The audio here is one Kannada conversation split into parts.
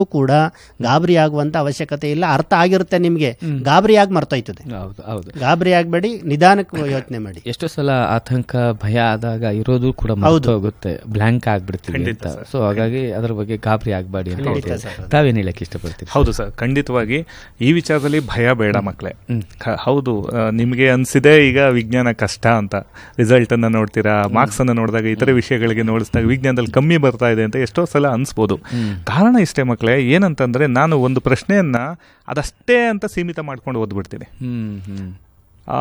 ಕೂಡ ಗಾಬರಿ ಆಗುವಂತ ಅವಶ್ಯಕತೆ ಇಲ್ಲ ಅರ್ಥ ಆಗಿರುತ್ತೆ ನಿಮ್ಗೆ ಗಾಬರಿ ಆಗಿ ಮರ್ತೋಯ್ತದೆ ಹೌದು ಹೌದು ಗಾಬರಿ ಆಗಬೇಡಿ ನಿಧಾನಕ್ಕೆ ಯೋಚನೆ ಮಾಡಿ ಎಷ್ಟೋ ಸಲ ಆತಂಕ ಭಯ ಆದಾಗ ಇರೋದು ಕೂಡ ಮರ್ತು ಹೋಗುತ್ತೆ ಬ್ಲಾಂಕ್ ಆಗ್ಬಿಡ್ತೀವಿ ಅಂತ ಸೊ ಹಾಗಾಗಿ ಅದ್ರ ಬಗ್ಗೆ ಗಾಬರಿ ಆಗ್ಬೇಡಿ ಅಂತ ಹೇಳ್ತೀವಿ ತಾವೇನ್ ಹೇಳಕ್ ಇಷ್ಟಪಡ್ತೀರಿ ಹೌದು ಸರ್ ಖಂಡಿತವಾಗಿ ಈ ವಿಚಾರದಲ್ಲಿ ಭಯ ಬೇಡ ಮಕ್ಕಳೇ ಕ- ಹೌದು ಆ, ನಿಮ್ಗೆ ಅನ್ಸಿದೆ ಈಗ ವಿಜ್ಞಾನ ಕಷ್ಟ ಅಂತ ರಿಸಲ್ಟ್ ಅನ್ನ ನೋಡ್ತೀರಾ ಮಾರ್ಕ್ಸ್ ಅನ್ನ ನೋಡಿದಾಗ ಇತರೆ ವಿಷಯಗಳಿಗೆ ನೋಡಿಸಿದಾಗ ವಿಜ್ಞಾನದಲ್ಲಿ ಕಮ್ಮಿ ಬರ್ತಾ ಇದೆ ಅಂತ ಎಷ್ಟೋ ಸಲ ಅನ್ಸ್ಬೋದು ಕಾರಣ ಇಷ್ಟೇ ಮಕ್ಕಳೇ ಏನಂತಂದ್ರೆ ನಾನು ಒಂದು ಪ್ರಶ್ನೆಯನ್ನ ಅದಷ್ಟೇ ಅಂತ ಸೀಮಿತ ಮಾಡ್ಕೊಂಡು ಓದ್ಬಿಡ್ತೀನಿ ಹ್ಮ್ ಹ್ಮ್ ಆ,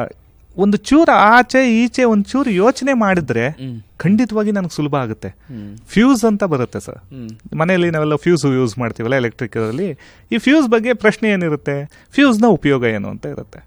ಒಂದು ಚೂರು ಆಚೆ ಈಚೆ ಒಂದು ಚೂರು ಯೋಚನೆ ಮಾಡಿದ್ರೆ ಖಂಡಿತವಾಗಿ ನನಗೆ ಸುಲಭ ಆಗುತ್ತೆ ಫ್ಯೂಸ್ ಅಂತ ಬರುತ್ತೆ ಸರ್ ಮನೆಯಲ್ಲಿ ನಾವೆಲ್ಲ ಫ್ಯೂಸ್ ಯೂಸ್ ಮಾಡ್ತೀವಲ್ಲ ಎಲೆಕ್ಟ್ರಿಕಲ್ಲಿ ಈ ಫ್ಯೂಸ್ ಬಗ್ಗೆ ಪ್ರಶ್ನೆ ಏನಿರುತ್ತೆ ಫ್ಯೂಸ್ನ ಉಪಯೋಗ ಏನು ಅಂತ ಇರುತ್ತೆ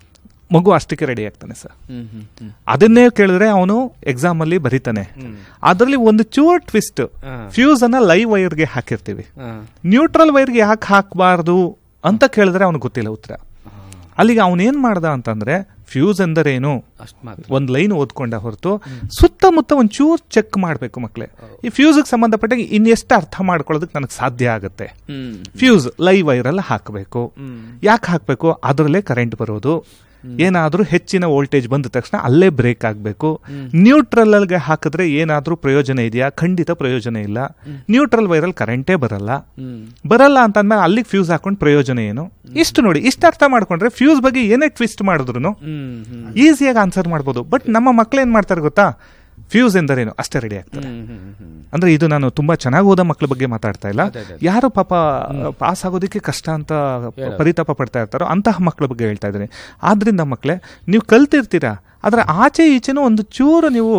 ಮಗು ಅಷ್ಟಕ್ಕೆ ರೆಡಿ ಆಗ್ತಾನೆ ಸರ್ ಹ್ಮ್ ಹ್ಮ್ ಹ್ಮ್ ಅದನ್ನೇ ಕೇಳಿದ್ರೆ ಅವನು ಎಕ್ಸಾಮ್ ಅಲ್ಲಿ ಬರೀತಾನೆ ಅದರಲ್ಲಿ ಒಂದು ಚೂರ್ ಟ್ವಿಸ್ಟ್ ಫ್ಯೂಸ್ ಅನ್ನ ಲೈವ್ ವೈರ್ಗೆ ಹಾಕಿರ್ತೀವಿ ಹಾ. ನ್ಯೂಟ್ರಲ್ ವೈರ್ಗೆ ಯಾಕೆ ಹಾಕಬಾರ್ದು ಅಂತ ಕೇಳಿದ್ರೆ ಅವನಿಗೆ ಗೊತ್ತಿಲ್ಲ ಉತ್ತರ ಅಲ್ಲಿಗೆ ಅವನೇನ್ ಮಾಡ್ದ ಅಂತಂದ್ರೆ ಫ್ಯೂಸ್ ಎಂದರೇನು ಅಷ್ಟ್ ಮಾತ್ರ ಒಂದ್ ಲೈನ್ ಓದ್ಕೊಂಡ ಹೊರತು ಸುತ್ತಮುತ್ತ ಒಂದ್ ಚೂರ್ ಚೆಕ್ ಮಾಡ್ಬೇಕು ಮಕ್ಳೇ ಈ ಫ್ಯೂಸ್ಗೆ ಸಂಬಂಧಪಟ್ಟ ಇನ್ನೆಷ್ಟು ಅರ್ಥ ಮಾಡ್ಕೊಳ್ಳೋದಕ್ಕೆ ನನಗೆ ಸಾಧ್ಯ ಆಗುತ್ತೆ ಹ್ಮ್ ಫ್ಯೂಸ್ ಲೈವ್ ವೈರಲ್ಲಿ ಹಾಕಬೇಕು ಯಾಕೆ ಹಾಕಬೇಕು ಅದರಲ್ಲೇ ಕರೆಂಟ್ ಬರೋದು ಏನಾದ್ರೂ ಹೆಚ್ಚಿನ ವೋಲ್ಟೇಜ್ ಬಂದ ತಕ್ಷಣ ಅಲ್ಲೇ ಬ್ರೇಕ್ ಆಗಬೇಕು ನ್ಯೂಟ್ರಲ್ ಅಲ್ಗೆ ಹಾಕಿದ್ರೆ ಏನಾದ್ರೂ ಪ್ರಯೋಜನ ಇದೆಯಾ ಖಂಡಿತ ಪ್ರಯೋಜನ ಇಲ್ಲ ನ್ಯೂಟ್ರಲ್ ವೈರಲ್ ಕರೆಂಟೇ ಬರಲ್ಲ ಹ್ಮ್ ಬರಲ್ಲ ಅಂತ ಅಂದ್ಮೇಲೆ ಅಲ್ಲಿಗೆ ಫ್ಯೂಸ್ ಹಾಕೊಂಡು ಪ್ರಯೋಜನ ಏನು ಇಷ್ಟು ನೋಡಿ ಇಷ್ಟು ಅರ್ಥ ಮಾಡ್ಕೊಂಡ್ರೆ ಫ್ಯೂಸ್ ಬಗ್ಗೆ ಏನೇ ಟ್ವಿಸ್ಟ್ ಮಾಡಿದ್ರು ಹ್ಮ್ ಹ್ಮ್ ಈಸಿಯಾಗಿ ಆನ್ಸರ್ ಮಾಡ್ಬೋದು ಬಟ್ ನಮ್ಮ ಮಕ್ಳು ಏನ್ ಮಾಡ್ತಾರೆ ಗೊತ್ತಾ ಫ್ಯೂಸ್ ಎಂದರೇನು ಅಷ್ಟೇ ರೆಡಿ ಆಗ್ತಾರೆ ಹ್ಮ್ ಹ್ಮ್ ಹ್ಮ್ ಅಂದ್ರೆ ಇದು ನಾನು ತುಂಬಾ ಚೆನ್ನಾಗಿ ಓದೋ ಮಕ್ಳ ಬಗ್ಗೆ ಮಾತಾಡ್ತಾ ಇಲ್ಲ ಯಾರು ಪಾಪ ಪಾಸ್ ಆಗೋದಕ್ಕೆ ಕಷ್ಟ ಅಂತ ಪರಿತಾಪ ಪಡ್ತಾ ಇರ್ತಾರೋ ಅಂತಹ ಮಕ್ಳ ಬಗ್ಗೆ ಹೇಳ್ತಾ ಇದ್ದೀನಿ ಆದ್ರಿಂದ ಮಕ್ಳೇ ನೀವು ಕಲ್ತಿರ್ತೀರಾ ಆದ್ರೆ ಆಚೆ ಈಚೆನೂ ಒಂದು ಚೂರು ನೀವು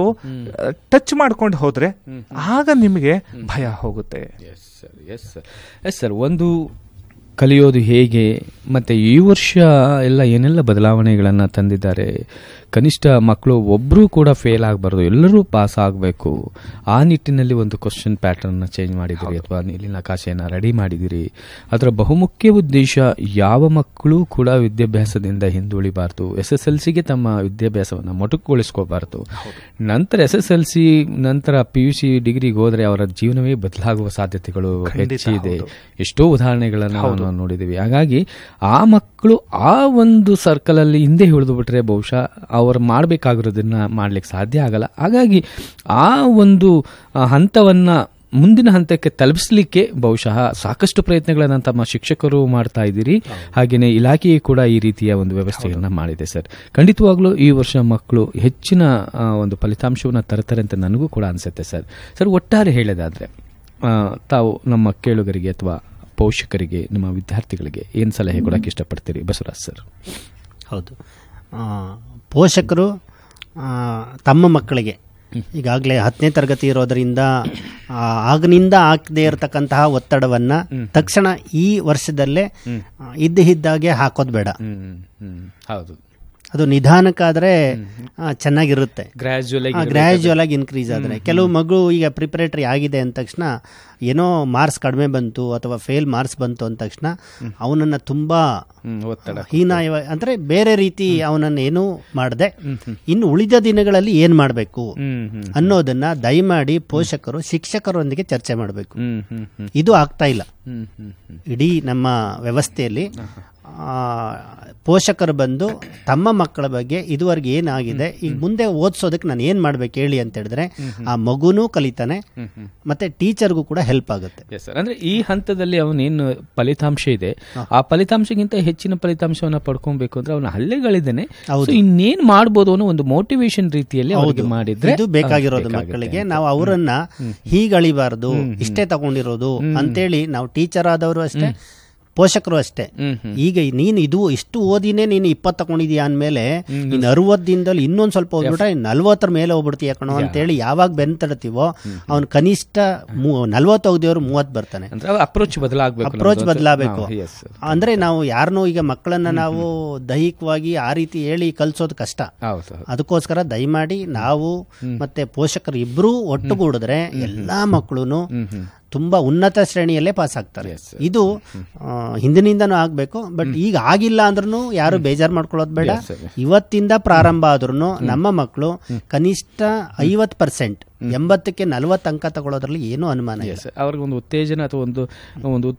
ಟಚ್ ಮಾಡ್ಕೊಂಡು ಹೋದ್ರೆ ಆಗ ನಿಮಗೆ ಭಯ ಹೋಗುತ್ತೆ yes sir yes sir yes sir ಒಂದು ಕಲಿಯೋದು ಹೇಗೆ ಮತ್ತು ಈ ವರ್ಷ ಎಲ್ಲ ಏನೆಲ್ಲ ಬದಲಾವಣೆಗಳನ್ನು ತಂದಿದ್ದಾರೆ ಕನಿಷ್ಠ ಮಕ್ಕಳು ಒಬ್ಬರೂ ಕೂಡ ಫೇಲ್ ಆಗಬಾರ್ದು ಎಲ್ಲರೂ ಪಾಸ್ ಆಗಬೇಕು ಆ ನಿಟ್ಟಿನಲ್ಲಿ ಒಂದು ಕ್ವಶನ್ ಪ್ಯಾಟರ್ನ್ನ ಚೇಂಜ್ ಮಾಡಿದಿರಿ ಅಥವಾ ನೀಲಿನ ನಕಾಶೆಯನ್ನು ರೆಡಿ ಮಾಡಿದಿರಿ ಅದರ ಬಹುಮುಖ್ಯ ಉದ್ದೇಶ ಯಾವ ಮಕ್ಕಳು ಕೂಡ ವಿದ್ಯಾಭ್ಯಾಸದಿಂದ ಹಿಂದುಳಿಬಾರ್ದು ಎಸ್ ಎಸ್ ಎಲ್ ಸಿಗೆ ತಮ್ಮ ವಿದ್ಯಾಭ್ಯಾಸವನ್ನು ಮೊಟಕುಗೊಳಿಸ್ಕೋಬಾರ್ದು ನಂತರ ಎಸ್ ಎಸ್ ಎಲ್ ಸಿ ನಂತರ ಪಿ ಯು ಸಿ ಡಿಗ್ರಿಗೆ ಹೋದರೆ ಅವರ ಜೀವನವೇ ಬದಲಾಗುವ ಸಾಧ್ಯತೆಗಳು ಹೆಚ್ಚಿದೆ ಎಷ್ಟೋ ಉದಾಹರಣೆಗಳನ್ನು ನಾವು ನೋಡಿದ್ದೀವಿ ಹಾಗಾಗಿ ಆ ಮಕ್ಕಳು ಆ ಒಂದು ಸರ್ಕಲ್ ಅಲ್ಲಿ ಹಿಂದೆ ಹಿಡಿದು ಬಿಟ್ರೆ ಬಹುಶಃ ಅವರು ಮಾಡಬೇಕಾಗಿರೋದನ್ನ ಮಾಡ್ಲಿಕ್ಕೆ ಸಾಧ್ಯ ಆಗಲ್ಲ ಹಾಗಾಗಿ ಆ ಒಂದು ಆ, ಹಂತವನ್ನ ಮುಂದಿನ ಹಂತಕ್ಕೆ ತಲುಪಿಸಲಿಕ್ಕೆ ಬಹುಶಃ ಸಾಕಷ್ಟು ಪ್ರಯತ್ನಗಳನ್ನು ತಮ್ಮ ಶಿಕ್ಷಕರು ಮಾಡ್ತಾ ಇದ್ದೀರಿ ಹಾಗೆಯೇ ಇಲಾಖೆಯು ಕೂಡ ಈ ರೀತಿಯ ಒಂದು ವ್ಯವಸ್ಥೆಯನ್ನ ಮಾಡಿದೆ ಸರ್ ಖಂಡಿತವಾಗ್ಲೂ ಈ ವರ್ಷ ಮಕ್ಕಳು ಹೆಚ್ಚಿನ ಆ, ಒಂದು ಫಲಿತಾಂಶವನ್ನು ತರ್ತಾರೆ ಅಂತ ನನಗೂ ಕೂಡ ಅನಿಸುತ್ತೆ ಸರ್ ಸರ್ ಒಟ್ಟಾರೆ ಹೇಳೋದಾದ್ರೆ ಆ, ತಾವು ನಮ್ಮ ಕೇಳುಗರಿಗೆ ಅಥವಾ ಪೋಷಕರಿಗೆ ನಿಮ್ಮ ವಿದ್ಯಾರ್ಥಿಗಳಿಗೆ ಏನು ಸಲಹೆ ಕೊಡಕ್ಕೆ ಇಷ್ಟಪಡ್ತೀರಿ ಬಸವರಾಜ್ ಸರ್ ಹೌದು ಆ, ಪೋಷಕರು ಆ, ತಮ್ಮ ಮಕ್ಕಳಿಗೆ ಈಗಾಗಲೇ ಹತ್ತನೇ ತರಗತಿ ಇರೋದರಿಂದ ಆ, ಆಗನಿಂದ ಆಗದೇ ಇರತಕ್ಕಂತಹ ಒತ್ತಡವನ್ನ ತಕ್ಷಣ ಈ ವರ್ಷದಲ್ಲೇ ಆ, ಇದ್ದ ಇದ್ದಾಗೆ ಹಾಕೋದು ಬೇಡ ಹ್ಮ್ ಹ್ಮ್ ಹೌದು ಅದು ನಿಧಾನಕ್ಕಾದ್ರೆ ಆ, ಚೆನ್ನಾಗಿರುತ್ತೆ ಗ್ರಾಜುಯಲ್ ಗ್ರ್ಯಾಜುವಲ್ ಆಗಿ ಇನ್ಕ್ರೀಸ್ ಆದರೆ ಕೆಲವು ಮಗು ಈಗ ಪ್ರಿಪರೇಟರಿ ಆಗಿದೆ ಅಂದ ತಕ್ಷಣ ಏನೋ ಮಾರ್ಕ್ಸ್ ಕಡಿಮೆ ಬಂತು ಅಥವಾ ಫೇಲ್ ಮಾರ್ಕ್ಸ್ ಬಂತು ಅಂದ ತಕ್ಷಣ ಅವನನ್ನ ತುಂಬಾ ಒತ್ತಡ ಹೀನಾಯ ಅಂದ್ರೆ ಬೇರೆ ರೀತಿ ಅವನನ್ನ ಏನು ಮಾಡದೆ ಇನ್ನು ಉಳಿದ ದಿನಗಳಲ್ಲಿ ಏನ್ ಮಾಡಬೇಕು ಹ್ಮ್ ಹ್ಮ್ ಅನ್ನೋದನ್ನ ದಯಮಾಡಿ ಪೋಷಕರು ಶಿಕ್ಷಕರೊಂದಿಗೆ ಚರ್ಚೆ ಮಾಡಬೇಕು ಹ್ಮ್ ಹ್ಮ್ ಹ್ಮ್ ಇದು ಆಗ್ತಾ ಇಲ್ಲ ಹ್ಮ್ ಹ್ಮ್ ಹ್ಮ್ ಇಡೀ ನಮ್ಮ ವ್ಯವಸ್ಥೆಯಲ್ಲಿ ಆ, ಪೋಷಕರು ಬಂದು ತಮ್ಮ ಮಕ್ಕಳ ಬಗ್ಗೆ ಇದುವರೆಗೆ ಏನಾಗಿದೆ ಈಗ ಮುಂದೆ ಓದಿಸೋದಕ್ಕೆ ನಾನು ಏನ್ ಮಾಡ್ಬೇಕು ಹೇಳಿ ಅಂತ ಹೇಳಿದ್ರೆ ಆ ಮಗುನೂ ಕಲಿತಾನೆ ಮತ್ತೆ ಟೀಚರ್ಗೂ ಕೂಡ ಹೆಲ್ಪ್ ಆಗುತ್ತೆ ಎಸ್ ಸರ್ ಅಂದ್ರೆ ಈ ಹಂತದಲ್ಲಿ ಅವನೇನು ಫಲಿತಾಂಶ ಇದೆ ಆ ಫಲಿತಾಂಶಕ್ಕಿಂತ ಹೆಚ್ಚಿನ ಫಲಿತಾಂಶವನ್ನ ಪಡ್ಕೊಬೇಕು ಅಂದ್ರೆ ಅವನ ಹಲ್ಲೆಗಳಿದ್ದೇನೆ ಸೊ ಇನ್ನೇನ್ ಮಾಡ್ಬೋದು ಅನ್ನೋ ಒಂದು ಮೋಟಿವೇಶನ್ ರೀತಿಯಲ್ಲಿ ಅವ್ರಿಗೆ ಮಾಡಿದ್ರೆ ಇದು ಬೇಕಾಗಿರೋದು ಮಕ್ಕಳಿಗೆ ನಾವು ಅವರನ್ನ ಹೀಗಳಿಬಾರ್ದು ಇಷ್ಟೇ ತಗೊಂಡಿರೋದು ಅಂತೇಳಿ ನಾವು ಟೀಚರ್ ಆದವರು ಅಷ್ಟೇ ಪೋಷಕರು ಅಷ್ಟೇ ಹ್ಮ್ ಈಗ ನೀನು ಇದು ಇಷ್ಟು ಓದಿನೇ ನೀನು ಇಪ್ಪತ್ತು ತಗೊಂಡಿದ್ಯಾ ಅಂದಮೇಲೆ ನೀನು ಅರವತ್ತು ದಿನದಲ್ಲಿ ಇನ್ನೊಂದ್ ಸ್ವಲ್ಪ ಓದ್ಬಿಟ್ರೆ ನಲ್ವತ್ತರ ಮೇಲೆ ಹೋಗ್ಬಿಡ್ತೀಯ ಕಣೋ ಅಂತೇಳಿ ಯಾವಾಗ ಬೆನ್ತಡ್ತೀವೋ ಅವ್ನು ಕನಿಷ್ಠ ನಲ್ವತ್ತು ಹೋಗ್ದೇವ್ರು ಮೂವತ್ತು ಬರ್ತಾನೆ ಅಂದ್ರೆ ಅಪ್ರೋಚ್ ಬದಲಾಗಬೇಕು ಅಪ್ರೋಚ್ ಬದಲಾಗಬೇಕು ಎಸ್ ಅಂದ್ರೆ ನಾವು ಯಾರನ್ನೂ ಈಗ ಮಕ್ಕಳನ್ನ ನಾವು ದೈಹಿಕವಾಗಿ ಆ ರೀತಿ ಹೇಳಿ ಕಲ್ಸೋದು ಕಷ್ಟ ಹೌದು ಹೌದು ಅದಕ್ಕೋಸ್ಕರ ದಯಮಾಡಿ ನಾವು ಮತ್ತೆ ಪೋಷಕರು ಇಬ್ರು ಒಟ್ಟುಗೂಡಿದ್ರೆ ಎಲ್ಲಾ ಮಕ್ಕಳು ತುಂಬಾ ಉನ್ನತ ಶ್ರೇಣಿಯಲ್ಲೇ ಪಾಸ್ ಆಗ್ತಾರೆ Yes, sir. ಇದು ಆ, ಹಿಂದಿನಿಂದನೂ ಆಗ್ಬೇಕು ಬಟ್ ಈಗ ಆಗಿಲ್ಲ ಅಂದ್ರೂ ಯಾರು ಬೇಜಾರ್ ಮಾಡ್ಕೊಳ್ಳೋದು ಬೇಡ Yes, sir. ಇವತ್ತಿಂದ ಪ್ರಾರಂಭ ಆದ್ರೂ ನಮ್ಮ ಮಕ್ಕಳು ಕನಿಷ್ಠ ಐವತ್ ಪರ್ಸೆಂಟ್ ಎಂಬತ್ತಕ್ಕೆ ನಲವತ್ತು ಅಂಕ ತಗೊಳ್ಳೋದ್ರಲ್ಲಿ ಏನೂ ಅನುಮಾನ ಇಲ್ಲ ಎಸ್ ಅವ್ರಿಗೆ ಒಂದು ಉತ್ತೇಜನ ಅಥವಾ ಒಂದು ಒಂದು